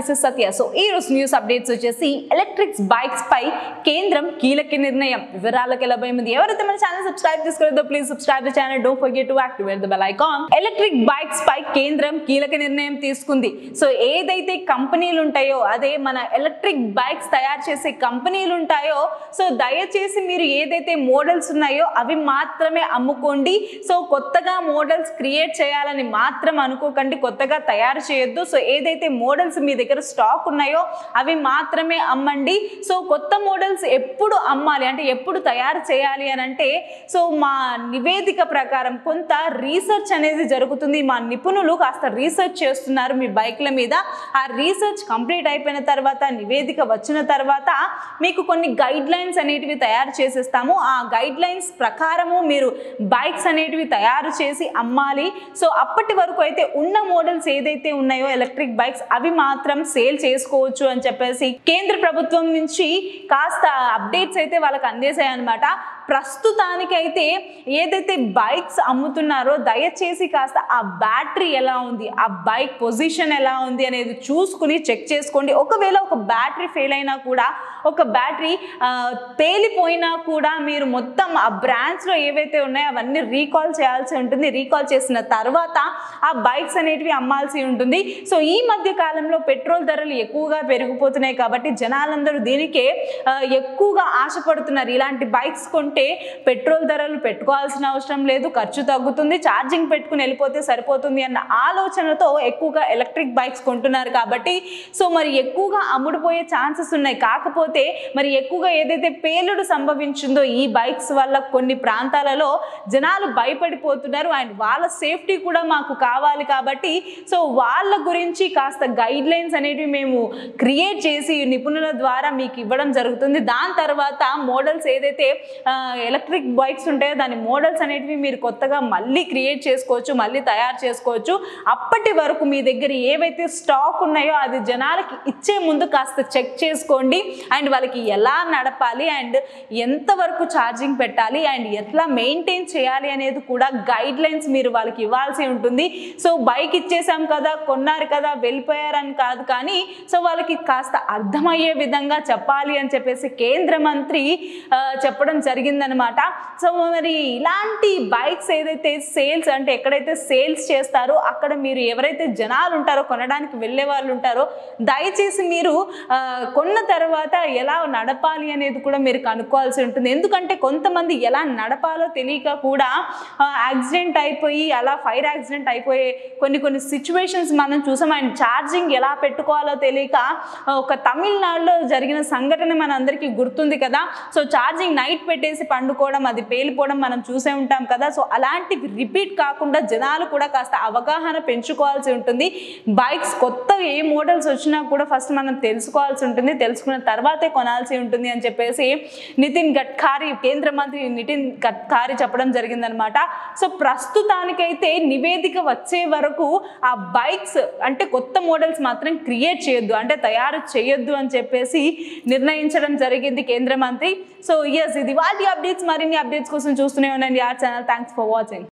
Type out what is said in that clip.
this is Satya so ఈ రోజు news updates వచ్చేసి ఎలక్ట్రిక్ బైక్స్ పై కేంద్రం కీలక నిర్ణయం వివరాలకు వెళ్ళబోయే ముందు ఎవరైతే మన ఛానల్ సబ్స్క్రైబ్ చేసుకోలేదో please subscribe the channel don't forget to activate the bell icon electric bikes పై కేంద్రం కీలక నిర్ణయం తీసుకుంది సో ఏదైతే కంపెనీలు ఉంటాయో అదే మన ఎలక్ట్రిక్ బైక్స్ తయారు చేసే కంపెనీలు ఉంటాయో సో దయచేసి మీరు ఏదైతే మోడల్స్ ఉన్నాయో అవి మాత్రమే అమ్ముకోండి సో కొత్తగా మోడల్స్ క్రియేట్ చేయాలని మాత్రం అనుకోకండి కొత్తగా తయారు చేయొద్దు సో ఏదైతే మోడల్స్ మీ దగ్గర స్టాక్ ఉన్నాయో అవి మాత్రమే అమ్మండి సో కొత్త మోడల్స్ ఎప్పుడు అమ్మాలి అంటే ఎప్పుడు తయారు చేయాలి అని అంటే సో మా నివేదిక ప్రకారం కొంత రీసెర్చ్ అనేది జరుగుతుంది మా నిపుణులు కాస్త రీసెర్చ్ చేస్తున్నారు మీ బైక్ల మీద ఆ రీసెర్చ్ కంప్లీట్ అయిపోయిన తర్వాత నివేదిక వచ్చిన తర్వాత మీకు కొన్ని గైడ్ లైన్స్ అనేటివి తయారు చేసేస్తాము ఆ గైడ్ లైన్స్ ప్రకారము మీరు బైక్స్ అనేటివి తయారు చేసి అమ్మాలి సో అప్పటి వరకు అయితే ఉన్న మోడల్స్ ఏదైతే ఉన్నాయో ఎలక్ట్రిక్ బైక్స్ అవి మాత్రం సేల్ చేసుకోవచ్చు అని చెప్పేసి కేంద్ర ప్రభుత్వం నుంచి కాస్త అప్డేట్స్ అయితే వాళ్ళకి అందేశాయి అనమాట ప్రస్తుతానికైతే ఏదైతే బైక్స్ అమ్ముతున్నారో దయచేసి కాస్త ఆ బ్యాటరీ ఎలా ఉంది ఆ బైక్ పొజిషన్ ఎలా ఉంది అనేది చూసుకుని చెక్ చేసుకోండి ఒకవేళ ఒక బ్యాటరీ ఫెయిల్ అయినా కూడా ఒక బ్యాటరీ ఆ, పేలిపోయినా కూడా మీరు మొత్తం ఆ బ్రాంచ్లో ఏవైతే ఉన్నాయో అవన్నీ రీకాల్ చేయాల్సి ఉంటుంది రీకాల్ చేసిన తర్వాత ఆ బైక్స్ అనేటివి అమ్మాల్సి ఉంటుంది సో ఈ మధ్య కాలంలో పెట్రోల్ ధరలు ఎక్కువగా పెరిగిపోతున్నాయి కాబట్టి జనాలందరూ దీనికే ఆ, ఎక్కువగా ఆశపడుతున్నారు ఇలాంటి బైక్స్ కొంటే పెట్రోల్ ధరలు పెట్టుకోవాల్సిన అవసరం లేదు ఖర్చు తగ్గుతుంది ఛార్జింగ్ పెట్టుకుని వెళ్ళిపోతే సరిపోతుంది అన్న ఆలోచనతో ఎక్కువగా ఎలక్ట్రిక్ బైక్స్ కొంటున్నారు కాబట్టి సో మరి ఎక్కువగా అమ్ముడుపోయే ఛాన్సెస్ ఉన్నాయి కాకపోతే మరి ఎక్కువగా ఏదైతే పేలుడు సంభవించిందో ఈ బైక్స్ వల్ల కొన్ని ప్రాంతాలలో జనాలు భయపడిపోతున్నారు అండ్ వాళ్ళ సేఫ్టీ కూడా మాకు కావాలి కాబట్టి సో వాళ్ళ గురించి కాస్త గైడ్ లైన్స్ అనేవి మేము క్రియేట్ చేసి నిపుణుల ద్వారా మీకు ఇవ్వడం జరుగుతుంది దాని తర్వాత మోడల్స్ ఏదైతే ఎలక్ట్రిక్ బైక్స్ ఉంటాయో దాని మోడల్స్ అనేటివి మీరు కొత్తగా మళ్ళీ క్రియేట్ చేసుకోవచ్చు మళ్ళీ తయారు చేసుకోవచ్చు అప్పటి వరకు మీ దగ్గర ఏవైతే స్టాక్ ఉన్నాయో అది జనాలకి ఇచ్చే ముందు కాస్త చెక్ చేసుకోండి అండ్ వాళ్ళకి ఎలా నడపాలి అండ్ ఎంతవరకు ఛార్జింగ్ పెట్టాలి అండ్ ఎట్లా మెయింటైన్ చేయాలి అనేది కూడా గైడ్ లైన్స్ మీరు వాళ్ళకి ఇవ్వాల్సి ఉంటుంది సో బైక్ ఇచ్చేసాం కదా కొన్నారు కదా వెళ్ళిపోయారని కాదు కానీ సో వాళ్ళకి కాస్త అర్థమయ్యే విధంగా చెప్పాలి అని చెప్పేసి కేంద్ర మంత్రి ఆ, చెప్పడం జరిగిందనమాట సో మరి ఇలాంటి బైక్స్ ఏదైతే సేల్స్ అంటే ఎక్కడైతే సేల్స్ చేస్తారో అక్కడ మీరు ఎవరైతే జనాలు ఉంటారో కొనడానికి వెళ్ళే వాళ్ళు ఉంటారో దయచేసి మీరు ఆ, కొన్న తర్వాత ఎలా నడపాలి అనేది కూడా మీరు కనుక్కోవాల్సి ఉంటుంది ఎందుకంటే కొంతమంది ఎలా నడపాలో తెలియక కూడా యాక్సిడెంట్ అయిపోయి అలా ఫైర్ యాక్సిడెంట్ అయిపోయే కొన్ని కొన్ని సిచ్యువేషన్స్ మనం చూసాం అండ్ ఛార్జింగ్ ఎలా పెట్టుకోవాలో తెలియక ఆ, ఒక తమిళనాడులో జరిగిన సంఘటన మన అందరికీ గుర్తుంది కదా సో ఛార్జింగ్ నైట్ పెట్టేసి పండుకోవడం అది పేలిపోవడం మనం చూసే ఉంటాం కదా సో అలాంటివి రిపీట్ కాకుండా జనాలు కూడా కాస్త అవగాహన పెంచుకోవాల్సి ఉంటుంది బైక్స్ కొత్త ఏ మోడల్స్ వచ్చినా కూడా ఫస్ట్ మనం తెలుసుకోవాల్సి ఉంటుంది తెలుసుకున్న తర్వాతే కొనాల్సి ఉంటుంది అని చెప్పేసి నితిన్ గడ్కారీ కేంద్ర మంత్రి నితిన్ గడ్కారీ చెప్పడం జరిగిందనమాట సో ప్రస్తుతానికైతే నివేదిక వచ్చే వరకు ఆ బైక్స్ అంటే కొత్త మోడల్స్ మాత్రం క్రియేట్ చేయొద్దు అంటే తయారు చేయొద్దు అని చెప్పేసి నిర్ణయించడం జరిగింది కేంద్ర మంత్రి సో ఎస్ ఇది వాటి అప్డేట్స్ మరిన్ని అప్డేట్స్ కోసం చూస్తూనే ఉండండి ఆ ఛానల్ థ్యాంక్స్ ఫర్ వాచింగ్